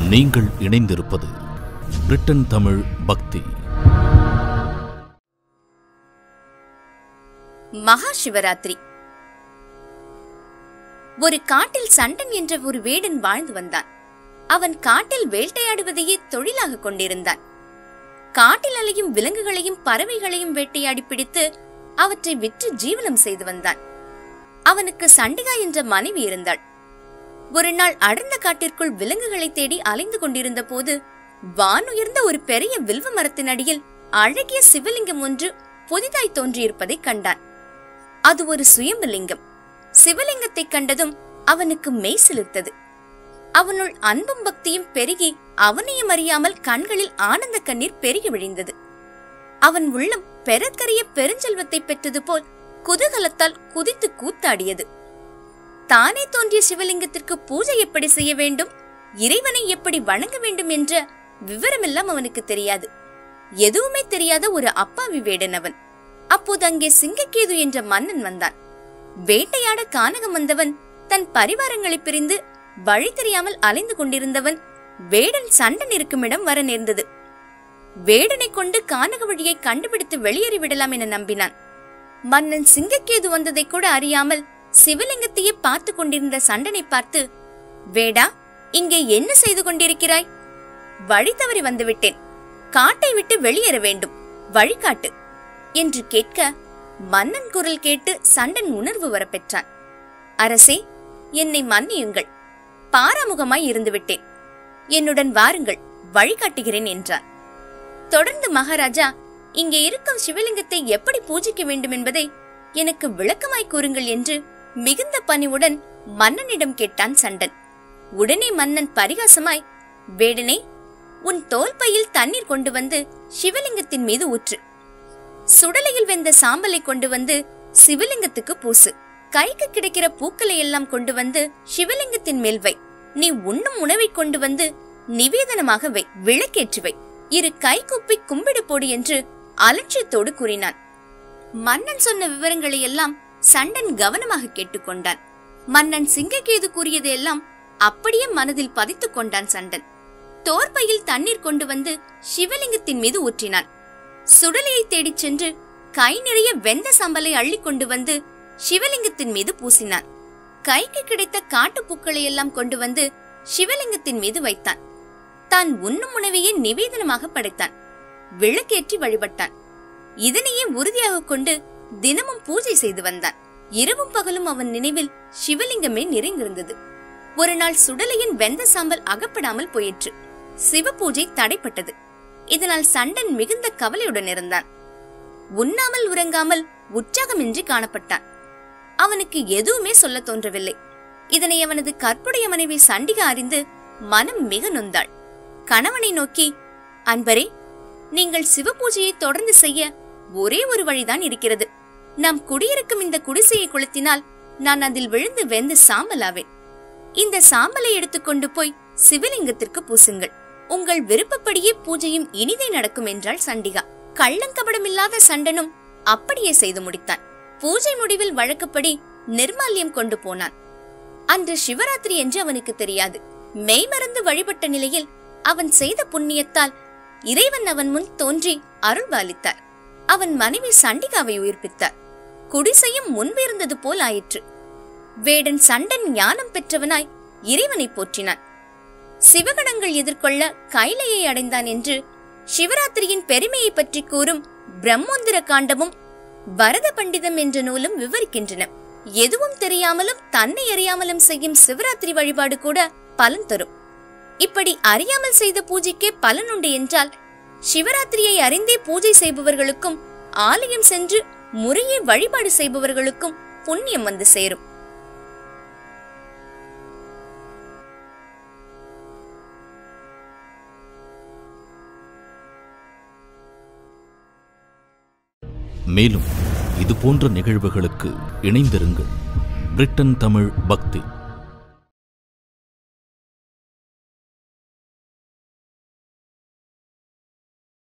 நீங்கள் இணைந்திருப்பது பிரிட்டன் தமிழ் பக்தி மகா சிவராத்திரி ஒரு காட்டில் சண்டன் என்ற ஒரு வேடன் வாழ்ந்து வந்தான் அவன் காட்டில் வேட்டையாடுவதையே தொழிலாக கொண்டிருந்தான் காட்டில் அலையும் விலங்குகளையும் பறவைகளையும் வேட்டையாடி பிடித்து அவற்றை விற்று ஜீவனம் செய்து வந்தான் அவனுக்கு சண்டிகா என்ற மனைவி இருந்தாள் ஒரு நாள் அடர்ந்த காட்டிற்குள் விலங்குகளை தேடி அலைந்து கொண்டிருந்த போது வானுயர்ந்த ஒரு பெரிய வில்வ மரத்தின் அடியில் அழகிய சிவலிங்கம் ஒன்று புதிதாய் தோன்றியிருப்பதைக் கண்டான் அது ஒரு சுயம்புலிங்கம் சிவலிங்கத்தை கண்டதும் அவனுக்கு மெய் சிலிர்த்தது அவனுள் அன்பும் பக்தியும் பெருகி அவனையும் அறியாமல் கண்களில் ஆனந்த கண்ணீர் பெருகி விழிந்தது அவன் உள்ளம் பெறக்கரிய பெருஞ்செல்வத்தை பெற்றது போல் குதூகலத்தால் குதித்து கூத்தாடியது தானே தோன்றிய சிவலிங்கத்திற்கு பூஜை எப்படி செய்ய வேண்டும் இறைவனை எப்படி வணங்க வேண்டும் என்ற விவரமெல்லாம் அவனுக்கு தெரியாது எதுவுமே தெரியாத ஒரு அப்பாவி வேடன் அவன் அப்போது அங்கே சிங்கக்கேது என்ற மன்னன் வந்தான் வேட்டையாட கானகம் வந்தவன் தன் பரிவாரங்களை பிரிந்து வழி தெரியாமல் அலைந்து கொண்டிருந்தவன் வேடன் சண்டன் இருக்கும் இடம் வர நேர்ந்தது வேடனை கொண்டு கானக வழியை கண்டுபிடித்து வெளியேறி விடலாம் என நம்பினான் மன்னன் சிங்கக்கேது வந்ததை கூட அறியாமல் சிவலிங்கத்தையே பார்த்து கொண்டிருந்த சண்டனை பார்த்து வேடா இங்கே என்ன செய்து கொண்டிருக்கிறாய் வழி தவறி வந்துவிட்டேன் காட்டை விட்டு வெளியேற வேண்டும் வழிகாட்டு என்று கேட்க மன்னன் குரல் கேட்டு சண்டன் உணர்வு வரப்பெற்றான் அரசே என்னை மன்னியுங்கள் பாராமுகமாய் இருந்துவிட்டேன் என்னுடன் வாருங்கள் வழிகாட்டுகிறேன் என்றான் தொடர்ந்து மகாராஜா இங்கே இருக்கும் சிவலிங்கத்தை எப்படி பூஜிக்க வேண்டும் என்பதை எனக்கு விளக்கமாய் கூறுங்கள் என்று மிகுந்த பணிவுடன் மன்னனிடம் கேட்டான் சண்டன் உடனே மன்னன் பரிகாசமாய் வேடனே உன் தோல் பையில் தண்ணீர் கொண்டு வந்து சிவலிங்கத்தின் மீது ஊற்று சுடலையில் வெந்த சாம்பலை கொண்டு வந்து சிவலிங்கத்துக்கு பூசு கைக்கு கிடைக்கிற பூக்களை எல்லாம் கொண்டு வந்து சிவலிங்கத்தின் மேல் வை நீ உண்ணும் உணவை கொண்டு வந்து நிவேதனமாக வை விளக்கேற்றி வை இரு கை குப்பி கும்பிடு போடு என்று அலட்சியத்தோடு கூறினான் மன்னன் சொன்ன விவரங்களை எல்லாம் சண்டன் கவனமாக கேட்டுக்கொண்டான் மன்னன் சிங்கக்கேது கூறியதையெல்லாம் அப்படியே மனதில் பதித்துக் கொண்டான் சண்டன் தோற்பையில் தண்ணீர் கொண்டு வந்து சிவலிங்கத்தின் மீது ஊற்றினான் சுடலையை தேடிச் சென்று கை நிறைய வெந்த சம்பலை அள்ளி கொண்டு வந்து சிவலிங்கத்தின் மீது பூசினான் கைக்கு கிடைத்த காட்டுப்பூக்களை எல்லாம் கொண்டு வந்து சிவலிங்கத்தின் மீது வைத்தான் தான் உண்ணும் உணவையே நிவேதனமாக படைத்தான் விளக்கேற்றி வழிபட்டான் இதனையே உறுதியாக கொண்டு தினமும் பூஜை செய்து வந்தான் இரவும் பகலும் அவன் நினைவில் சிவலிங்கமே நிறைந்திருந்தது ஒரு நாள் சுடலையின் வெந்த சாம்பல் அகப்படாமல் போயிற்று சிவ பூஜை தடைப்பட்டது இதனால் சண்டன் மிகுந்த கவலையுடன் இருந்தான் உண்ணாமல் உறங்காமல் உற்சாகமின்றி காணப்பட்டான் அவனுக்கு எதுவுமே சொல்ல தோன்றவில்லை இதனை அவனது கற்புடைய மனைவி சண்டிகா அறிந்து மனம் மிக நொந்தாள் கணவனை நோக்கி அன்பரே நீங்கள் சிவ பூஜையை தொடர்ந்து செய்ய ஒரே ஒரு வழிதான் இருக்கிறது நாம் குடியிருக்கும் இந்த குடிசையை கொளுத்தினால் நான் அதில் விழுந்து வெந்து சாம்பலாவேன் இந்த சாம்பலை எடுத்துக்கொண்டு போய் சிவலிங்கத்திற்கு பூசுங்கள் உங்கள் விருப்பப்படியே பூஜையும் இனிதே நடக்கும் என்றாள் சண்டிகா கள்ளங்கபடமில்லாத சண்டனும் அப்படியே செய்து முடித்தான் பூஜை முடிவில் வழக்கப்படி நிர்மால்யம் கொண்டு போனான் அன்று சிவராத்திரி என்று அவனுக்கு தெரியாது மெய்மறந்து வழிபட்ட நிலையில் அவன் செய்த புண்ணியத்தால் இறைவன் அவன் முன் தோன்றி அருள்பாலித்தார் அவன் மனைவி சண்டிகாவை உயிர்ப்பித்தார் குடிசையும் முன்பிருந்தது போல் ஆயிற்று வேடன் சண்டன் ஞானம் பெற்றவனாய் இறைவனை போற்றினான் சிவகணங்கள் எதிர்கொள்ள கைலையை அடைந்தான் என்று சிவராத்திரியின் பெருமையை பற்றி கூறும் பிரம்மோந்திர காண்டமும் வரத பண்டிதம் என்ற நூலும் விவரிக்கின்றன எதுவும் தெரியாமலும் தன்னை அறியாமலும் செய்யும் சிவராத்திரி வழிபாடு கூட பலன் தரும் இப்படி அறியாமல் செய்த பூஜைக்கே பலன் உண்டு என்றால் சிவராத்திரியை அறிந்தே பூஜை செய்பவர்களுக்கும் ஆலயம் சென்று முறையே வழிபாடு செய்பவர்களுக்கும் புண்ணியம் வந்து சேரும் மேலும் இது போன்ற நிகழ்வுகளுக்கு இணைந்திருங்கள் பிரிட்டன் தமிழ் பக்தி